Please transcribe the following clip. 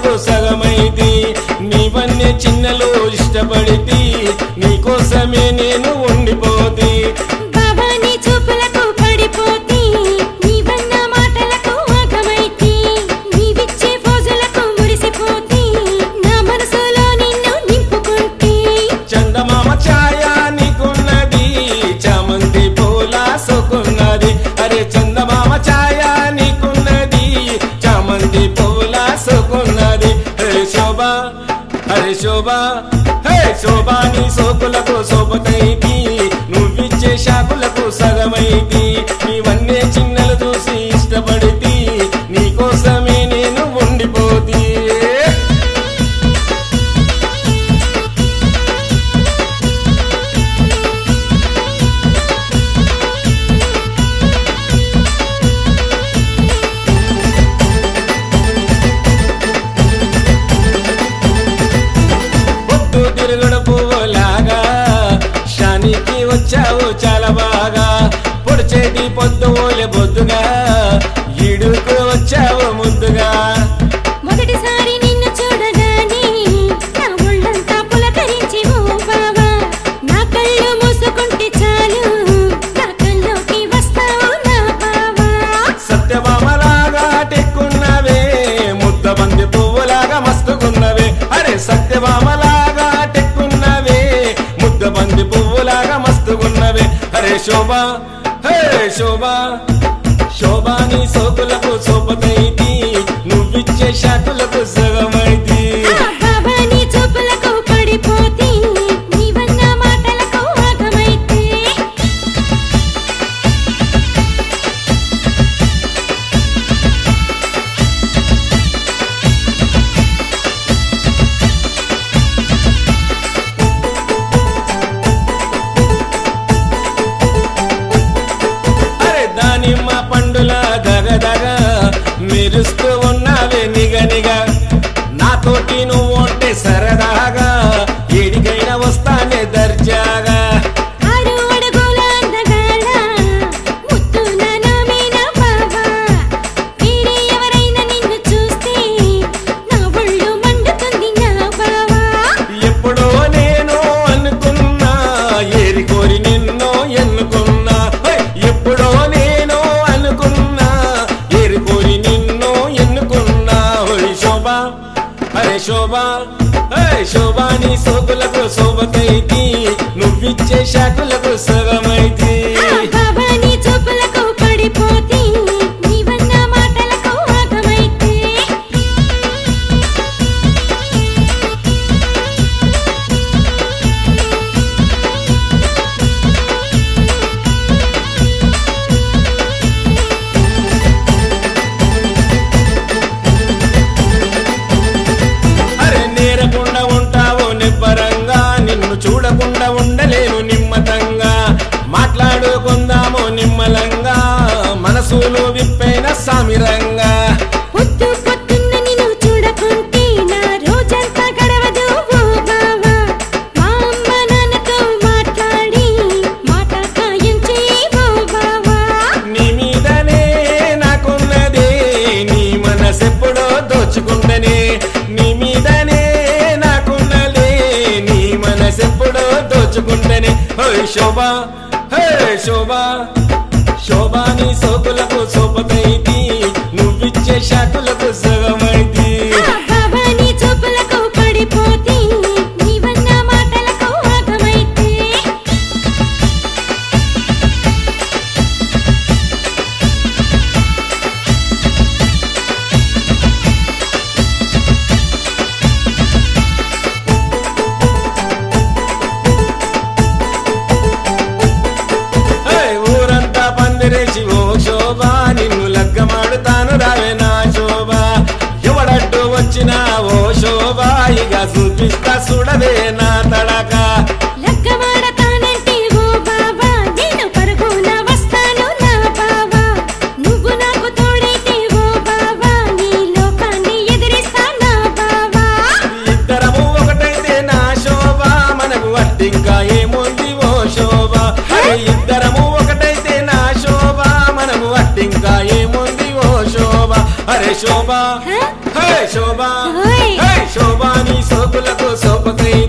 సోకులకు సగమైది నీవన్నీ చిన్నలు ఇష్టపడితి నీకోసమే నేను ఉండిపోతి బాబా నీ చూపులకు పడిపోతి నీవన్న మాటలకు ఆగమైతి నీవిచ్చే ఫోజులకు మురిసిపోతి నా మనసులో నిన్ను నింపుకుంటే చందమామ ఛాయ నీకున్నది చామంతి పూల సోకున్నది అరే చందమామ ఛాయ నీకున్నది చామంతి పూల సోకున్నది హరే శోభ హరే శోభ హే శోభ నీ సోకులకు శోభతైతి నువ్విచ్చే షాకులకు సగమైతి నీవన్నీ చిన్నలు చూసి ఇష్టపడితి నీకోసమే నేను ఉండిపోతీ పొద్దు తిరుగుడు పువ్వులాగా శానికి వచ్చావు చాలా బాగా పొడిచేటి పొద్దు ఓలే బొద్దుగా ఈడుకు వచ్చావు ముద్దుగా మొదటిసారి నిన్ను చూడగానే నా ఒళ్ళంతా పులకరించి ఓ బావా నా కళ్ళు మూసుకుంటే చాలు నా కల్లోకి వస్తావు నా బావా సత్యభామలాగా టెక్కున్నవే ముద్ద బంది పువ్వులాగా మస్తుకున్నవే అరే సత్యభామలాగా టెక్కున్నవే ముద్ద బంది పువ్వులాగా మస్తుకున్నవే అరే శోభ హే శోభ శోభాని సోకులకు సోపతైతి నువ్విచ్చే శాకులకు సగమైతి ఆ బాబా నీ చూపులకు పడిపోతి నీవన్న మాటలకు ఆగమైతే అరే దానిమ్మ పండుల దగదగ మెరుస్తూ ఉన్నావే నిగ నిగ నాతోటి నువ్వు ఉంటే సరదాగా ఏడికైనా వస్తానే దర్జాగా ఆరు అడుగుల అందగాడ ముద్దున నామేన బావా వేరే ఎవరైనా నిన్ను చూస్తే నా ఒళ్ళు మండుతుంది నా బావా ఎప్పుడో నేను అనుకున్నా ఏరి కోరి నిన్నో ఎన్నుకున్నా హై! ఎప్పుడో నేను అనుకున్నా ఏరి కోరి నిన్నో ఎన్నుకున్నా హోయ్ శోభ హరే శోభ హే శోభ నీ సోకులకు శోభతైతి నువ్విచ్చే శాకులకు సగమైతి ఆ బాబా నీ చూపులకు పడిపోతి నీవన్న మాటలకు ఆగమైతే అరే నేరకుండా ఉంటావు నిబ్బరంగా నిన్ను చూడకుండా ఉండలేను నిమ్మతంగా మాట్లాడుకుందాము నిమ్మలంగా మనసులు విప్పైన సామిరంగా పొద్దు పొద్దున్న నిన్ను చూడకుంటే నా రోజంతా గడవదు ఓ బావా మా అమ్మ నాన్నతో మాట్లాడి మాట ఖాయం చేయి ఓ బావా నీ మీదనే నాకున్నదే నీ మనసెప్పుడో దోచుకుంటనే నీ మీదనే నాకున్నదే నీ మనసెప్పుడో దోచుకుంటనే హోయ్ శోభ హే శోభ శోభా నీ సోకులకు సోపతైతి నువ్విచ్చే శాకులకు సగమైతి ఆ బాబా నీ చూపులకు పడిపోతి నీవన్న మాటలకు ఆగమైతే హే, ఊరంతా పందిరేసి ఓ శోభ నిన్ను లగ్గమాడుతాను రావే నా శోభ ఎవడట్టు వచ్చినా ఓ శోభ ఇక చూపిస్తా చూడవే నా తడక లగ్గమాడతానంటే ఓ బావా నేను పరుగున వస్తాను నా బావా నువ్వు నాకు తోడైతే ఓ బావా నీ లోకాన్ని ఎదిరిస్తా నా బావా ఇద్దరము ఒకటైతే నా శోభ మనకు అట్టింకా ఏముంది ఓ శోభ అరే ఇద్దరము ఒకటైతే నా శోభ మనకు అట్టింకా ఏముంది ఓ శోభ అరే శోభ హ? హే శోభా ఓయ్. హే శోభా నీ సోకులకు సోపకై